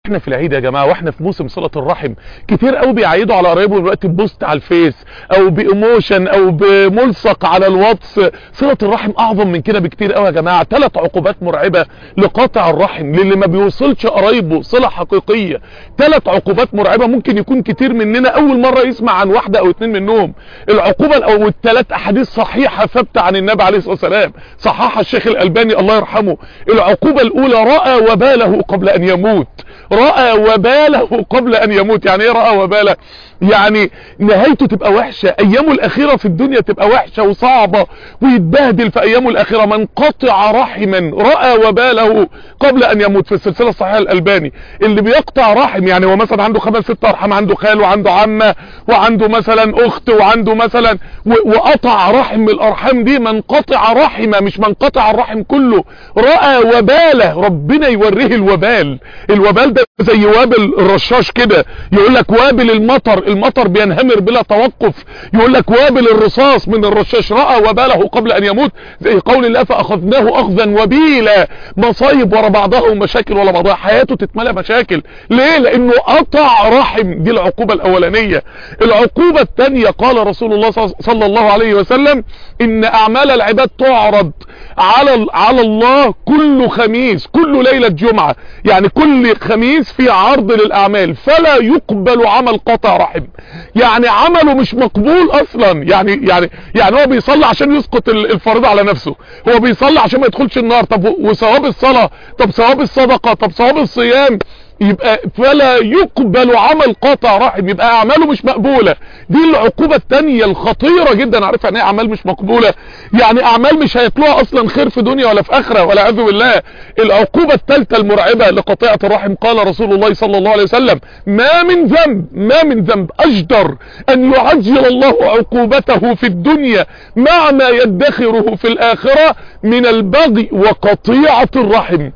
احنا في العيد يا جماعه واحنا في موسم صله الرحم كتير قوي بيعيدوا على قرايبهم دلوقتي بوست على الفيس او بايموشن او بملصق على الواتس صله الرحم اعظم من كده بكتير قوي يا جماعه ثلاث عقوبات مرعبه لقاطع الرحم للي ما بيوصلش قرايبه صله حقيقيه ثلاث عقوبات مرعبه ممكن يكون كتير مننا اول مره يسمع عن واحده او اتنين منهم العقوبه او الثلاث احاديث صحيحه ثابته عن النبي عليه الصلاه والسلام صححها الشيخ الالباني الله يرحمه العقوبه الاولى راى وباله قبل ان يموت رأى وباله قبل ان يموت يعني ايه رأى وباله يعني نهايته تبقى وحشة ايامه الاخيرة في الدنيا تبقى وحشة وصعبة ويتبهدل في ايامه الاخيرة من قطع رحما رأى وباله قبل ان يموت في السلسلة الصحيحة الالباني اللي بيقطع رحم يعني هو مثلا عنده خمس ست ارحام عنده خال وعنده عمة وعنده مثلا اخت وعنده مثلا وقطع رحم من الارحام دي من قطع رحمة مش من قطع الرحم كله رأى وباله ربنا يوريه الوبال الوبال ده زي وابل الرشاش كده يقول لك وابل المطر المطر بينهمر بلا توقف يقول لك وابل الرصاص من الرشاش رأى وباله قبل ان يموت زي قول الله فاخذناه اخذا وبيلا مصايب ورا بعضها ومشاكل ورا بعضها حياته تتملى مشاكل ليه لانه قطع رحم دي العقوبة الاولانية العقوبة الثانية قال رسول الله صلى الله عليه وسلم ان اعمال العباد تعرض على على الله كل خميس كل ليلة جمعة يعني كل خميس في عرض للاعمال فلا يقبل عمل قطع رحم يعني عمله مش مقبول اصلا يعني يعني يعني هو بيصلي عشان يسقط الفريضه على نفسه هو بيصلي عشان ما يدخلش النار طب وثواب الصلاه طب ثواب الصدقه طب ثواب الصيام يبقى فلا يقبل عمل قاطع رحم يبقى اعماله مش مقبولة دي العقوبة التانية الخطيرة جدا عارف يعني ايه اعمال مش مقبولة يعني اعمال مش هيطلعوا اصلا خير في دنيا ولا في اخرة ولا عذو بالله العقوبة التالتة المرعبة لقطيعة الرحم قال رسول الله صلى الله عليه وسلم ما من ذنب ما من ذنب اجدر ان يعجل الله عقوبته في الدنيا مع ما يدخره في الاخرة من البغي وقطيعة الرحم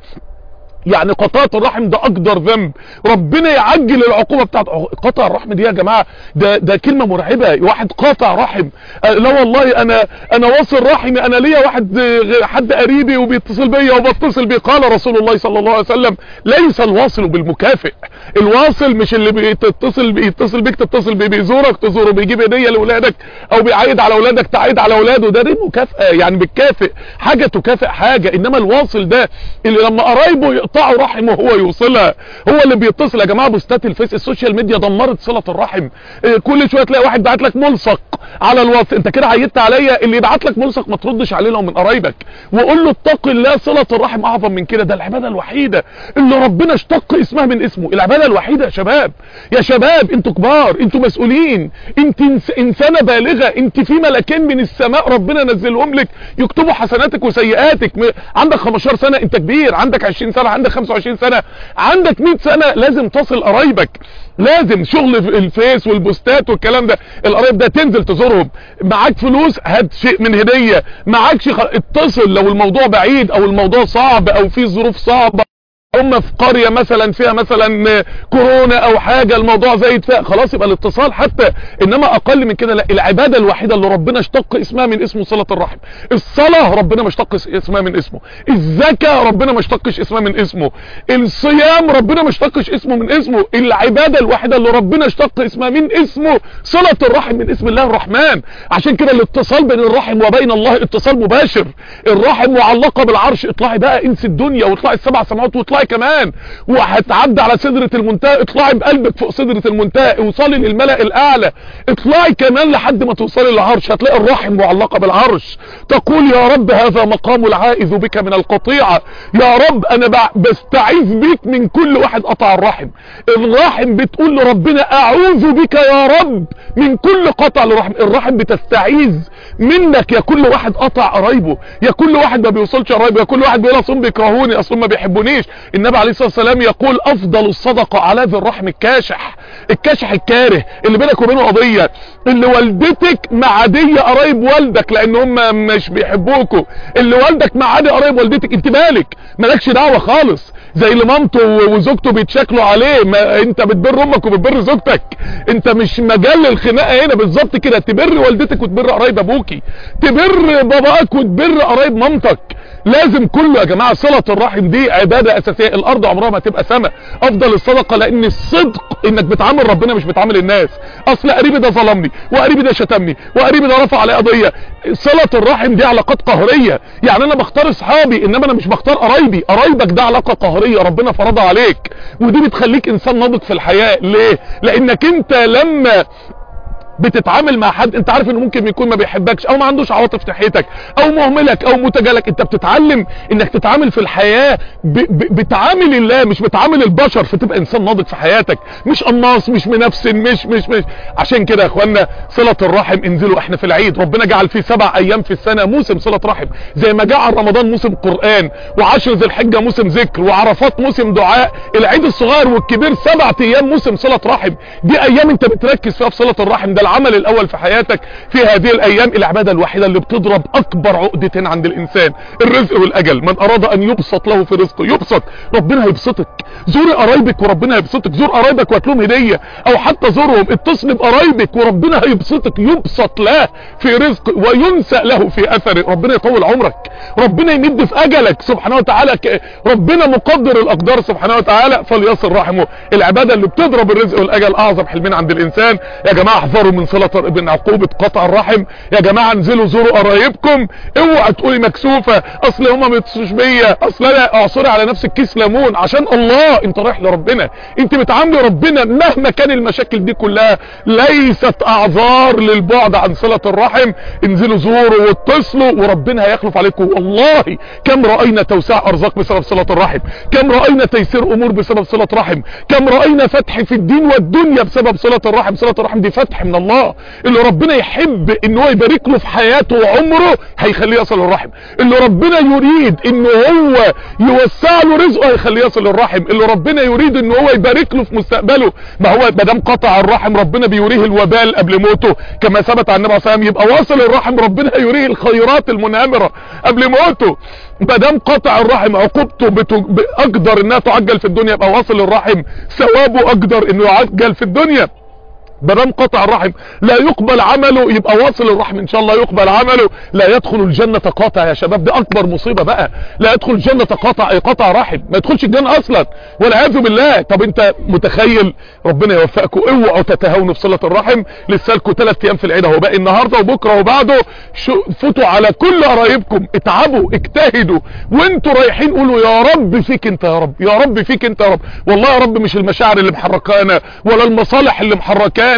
يعني قطاعة الرحم ده اقدر ذنب ربنا يعجل العقوبة بتاعت قطع الرحم دي يا جماعة ده, ده كلمة مرعبة واحد قاطع رحم لا والله انا انا واصل رحمي انا ليا واحد حد قريبي وبيتصل بيا وبتصل بيه قال رسول الله صلى الله عليه وسلم ليس الواصل بالمكافئ الواصل مش اللي بيتصل بيتصل بيك تتصل بيه بيزورك تزوره بيجيب هديه لاولادك او بيعيد على اولادك تعيد على اولاده ده دي مكافأة يعني بالكافئ حاجة تكافئ حاجة انما الواصل ده اللي لما قرايبه يقطعوا رحمه هو يوصلها هو اللي بيتصل يا جماعه بوستات الفيس السوشيال ميديا دمرت صله الرحم كل شويه تلاقي واحد بعت لك ملصق على الواتس انت كده عيدت عليا اللي يبعت لك ملصق ما تردش عليه لو من قرايبك وقول له اتق الله صله الرحم اعظم من كده ده العباده الوحيده اللي ربنا اشتق اسمها من اسمه العباده الوحيده يا شباب يا شباب انتوا كبار انتوا مسؤولين انت انسانه بالغه انت في ملكين من السماء ربنا نزلهم لك يكتبوا حسناتك وسيئاتك عندك 15 سنه انت كبير عندك 20 سنه عندك 25 سنة عندك 100 سنة لازم تصل قرايبك لازم شغل الفيس والبوستات والكلام ده القرايب ده تنزل تزورهم معاك فلوس هات شيء من هدية معاكش خ... اتصل لو الموضوع بعيد او الموضوع صعب او في ظروف صعبة هم في قرية مثلا فيها مثلا كورونا او حاجة الموضوع زايد فيها خلاص يبقى الاتصال حتى انما اقل من كده لا العبادة الوحيدة اللي ربنا اشتق اسمها من اسمه صلة الرحم الصلاة ربنا ما اشتق اسمها من اسمه الزكاة ربنا ما اشتقش اسمها من اسمه الصيام ربنا ما اشتقش اسمه من اسمه العبادة الوحيدة اللي ربنا اشتق اسمها من اسمه صلة الرحم من اسم الله الرحمن عشان كده الاتصال بين الرحم وبين الله اتصال مباشر الرحم معلقة بالعرش اطلعي بقى انسي الدنيا واطلعي السبع سماوات واطلعي كمان وهتعدي على سدرة المنتهى اطلعي بقلبك فوق سدرة المنتهى اوصلي للملأ الاعلى اطلعي كمان لحد ما توصلي للعرش هتلاقي الرحم معلقة بالعرش تقول يا رب هذا مقام العائذ بك من القطيعة يا رب انا بستعيذ بيك من كل واحد قطع الرحم الرحم بتقول لربنا اعوذ بك يا رب من كل قطع الرحم الرحم بتستعيذ منك يا كل واحد قطع قرايبه يا كل واحد ما بيوصلش قرايبه يا كل واحد بيقول اصلا بيكرهوني اصلا ما بيحبونيش النبي عليه الصلاة والسلام يقول افضل الصدقة على ذي الرحم الكاشح الكاشح الكاره اللي بينك وبينه قضية اللي والدتك معادية قرايب والدك لان هم مش بيحبوكوا اللي والدك معادي قرايب والدتك انت بالك مالكش دعوة خالص زي اللي مامته وزوجته بيتشكلوا عليه ما انت بتبر امك وبتبر زوجتك انت مش مجال الخناقه هنا بالظبط كده تبر والدتك وتبر قرايب ابوكي تبر باباك وتبر قرايب مامتك لازم كله يا جماعة صلة الرحم دي عبادة اساسية الارض عمرها ما تبقى سما افضل الصدقة لان الصدق انك بتعامل ربنا مش بتعامل الناس اصل قريبي ده ظلمني وقريبي ده شتمني وقريبي ده رفع علي قضية صلة الرحم دي علاقات قهرية يعني انا بختار اصحابي انما انا مش بختار قرايبي قرايبك ده علاقة قهرية ربنا فرضها عليك ودي بتخليك انسان ناضج في الحياة ليه لانك انت لما بتتعامل مع حد انت عارف انه ممكن يكون ما بيحبكش او ما عندوش عواطف ناحيتك او مهملك او متجالك انت بتتعلم انك تتعامل في الحياة ب... ب... بتعامل الله مش بتعامل البشر فتبقى انسان ناضج في حياتك مش قناص مش منفسن مش مش مش عشان كده يا اخوانا صلة الرحم انزلوا احنا في العيد ربنا جعل فيه سبع ايام في السنة موسم صلة رحم زي ما جعل رمضان موسم قرآن وعشر ذي الحجة موسم ذكر وعرفات موسم دعاء العيد الصغير والكبير سبعة ايام موسم صلة رحم دي ايام انت بتركز فيها في صلة الرحم ده العمل الاول في حياتك في هذه الايام العبادة الوحيدة اللي بتضرب اكبر عقدتين عند الانسان الرزق والاجل من اراد ان يبسط له في رزقه يبسط ربنا هيبسطك زور قرايبك وربنا هيبسطك زور قرايبك وهات لهم هديه او حتى زورهم اتصل بقرايبك وربنا هيبسطك يبسط له في رزق وينسى له في اثره ربنا يطول عمرك ربنا يمد في اجلك سبحانه وتعالى ك... ربنا مقدر الاقدار سبحانه وتعالى فليصل رحمه العباده اللي بتضرب الرزق والاجل اعظم حلمين عند الانسان يا جماعه احذروا من صله من عقوبه قطع الرحم يا جماعه انزلوا زوروا قرايبكم اوعى تقولي مكسوفه اصل هما ما يتصلوش بيا اصل انا اعصري على نفسك كيس ليمون عشان الله انت رايح لربنا انت بتعاملي ربنا مهما كان المشاكل دي كلها ليست اعذار للبعد عن صله الرحم انزلوا زوروا واتصلوا وربنا هيخلف عليكم والله كم راينا توسيع ارزاق بسبب صله الرحم كم راينا تيسير امور بسبب صله رحم كم راينا فتح في الدين والدنيا بسبب صله الرحم صله الرحم دي فتح من الله اللي ربنا يحب ان هو يبارك له في حياته وعمره هيخليه يصل الرحم اللي ربنا يريد ان هو يوسع له رزقه هيخليه يصل الرحم اللي ربنا يريد ان هو يبارك له في مستقبله ما هو ما دام قطع الرحم ربنا بيوريه الوبال قبل موته كما ثبت عن النبي عليه الصلاه والسلام يبقى واصل الرحم ربنا يريه الخيرات المنامره قبل موته ما دام قطع الرحم عقوبته بتج... اقدر انها تعجل في الدنيا يبقى واصل الرحم ثوابه اقدر انه يعجل في الدنيا مدام قطع الرحم لا يقبل عمله يبقى واصل الرحم ان شاء الله يقبل عمله لا يدخل الجنة قاطع يا شباب دي اكبر مصيبة بقى لا يدخل الجنة قاطع اي قطع رحم ما يدخلش الجنة اصلا والعياذ بالله طب انت متخيل ربنا يوفقكم اوعوا تتهاونوا في صلة الرحم لسه لكم ثلاث ايام في العيد اهو باقي النهارده وبكره وبعده فوتوا على كل قرايبكم اتعبوا اجتهدوا وانتوا رايحين قولوا يا رب فيك انت يا رب يا رب فيك انت يا رب والله يا رب مش المشاعر اللي محركانا ولا المصالح اللي محركانا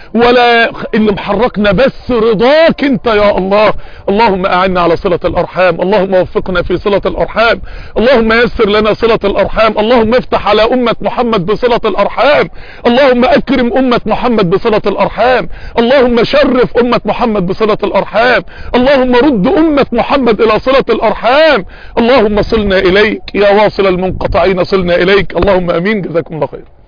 ولا اللي محركنا بس رضاك انت يا الله اللهم اعنا على صلة الارحام اللهم وفقنا في صلة الارحام اللهم يسر لنا صلة الارحام اللهم افتح على امة محمد بصلة الارحام اللهم اكرم امة محمد بصلة الارحام اللهم شرف امة محمد بصلة الارحام اللهم رد امة محمد الى صلة الارحام اللهم صلنا اليك يا واصل المنقطعين صلنا اليك اللهم امين جزاكم الله خير